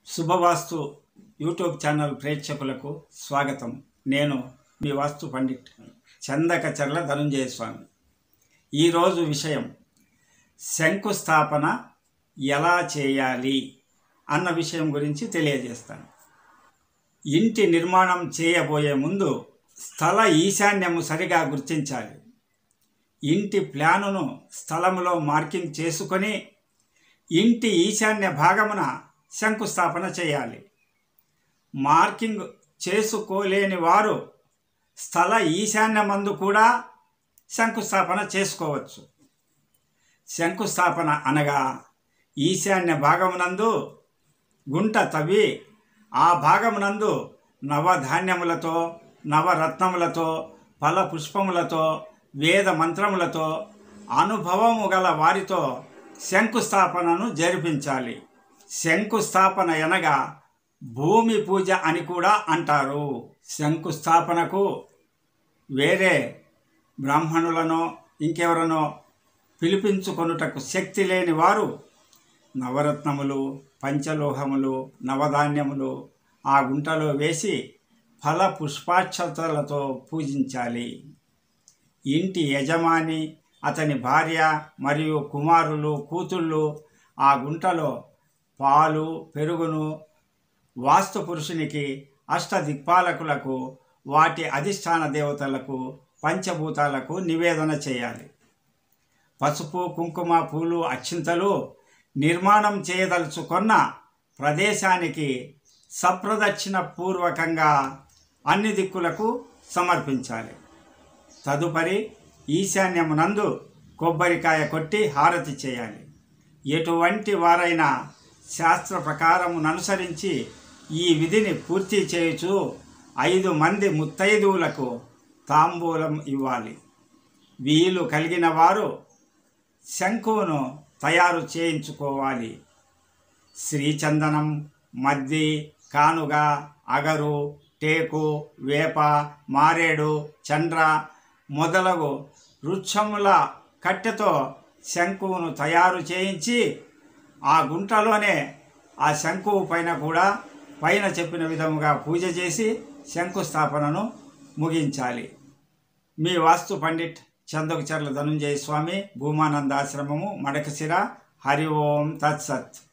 శుభవాస్తు YouTube channel ప్రేక్షకులకు స్వాగతం నేను మీ వాస్తు పండిట్ చందకచర్ల ధనుంజయ స్వామి ఈరోజు విషయం శంకుస్థాపన ఎలా చేయాలి అన్న విషయం గురించి తెలియజేస్తాను ఇంటి నిర్మాణం చేయబోయే ముందు స్థల ఈశాన్యము సరిగా గుర్తించాలి ఇంటి ప్లానును స్థలములో మార్కింగ్ చేసుకొని ఇంటి ఈశాన్య భాగమున శంకుస్థాపన చేయాలి మార్కింగ్ చేసుకోలేని వారు స్థల ఈశాన్యమందు కూడా శంకుస్థాపన చేసుకోవచ్చు శంకుస్థాపన అనగా ఈశాన్య భాగమునందు గుంట తవ్వి ఆ భాగమునందు నవధాన్యములతో నవరత్నములతో ఫల పుష్పములతో వేద మంత్రములతో అనుభవము గల వారితో శంకుస్థాపనను జరిపించాలి శంకుస్థాపన అనగా భూమి పూజ అని కూడా అంటారు శంకుస్థాపనకు వేరే బ్రాహ్మణులనో ఇంకెవరనో పిలిపించుకొనుటకు శక్తి లేని వారు నవరత్నములు పంచలోహములు నవధాన్యములు ఆ గుంటలో వేసి ఫల పుష్పాక్షతలతో పూజించాలి ఇంటి యజమాని అతని భార్య మరియు కుమారులు కూతుళ్ళు ఆ గుంటలో పాలు పెరుగును వాస్తు పురుషునికి అష్టదిక్పాలకులకు వాటి అధిష్టాన దేవతలకు పంచభూతాలకు నివేదన చేయాలి పసుపు కుంకుమ పూలు అక్షింతలు నిర్మాణం చేయదలుచుకున్న ప్రదేశానికి సప్రదక్షిణ పూర్వకంగా అన్ని దిక్కులకు సమర్పించాలి తదుపరి ఈశాన్యమునందు కొబ్బరికాయ కొట్టి హారతి చేయాలి ఎటువంటి వారైనా శాస్త్ర ప్రకారముననుసరించి ఈ విధిని పూర్తి చేయుచు ఐదు మంది ముత్తైదువులకు తాంబూలం ఇవ్వాలి వీలు కలిగిన వారు శంకువును తయారు చేయించుకోవాలి శ్రీచందనం మద్ది కానుగ అగరు టేకు వేప మారేడు చండ్ర మొదలగు వృక్షముల కట్టెతో శంకువును తయారు చేయించి ఆ గుంటలోనే ఆ శంకువు పైన కూడా పైన చెప్పిన విధముగా పూజ చేసి శంకుస్థాపనను ముగించాలి మీ వాస్తు పండిట్ చందకుచర్ల ధనుంజయ స్వామి భూమానంద ఆశ్రమము మడకశిర హరి ఓం తత్సత్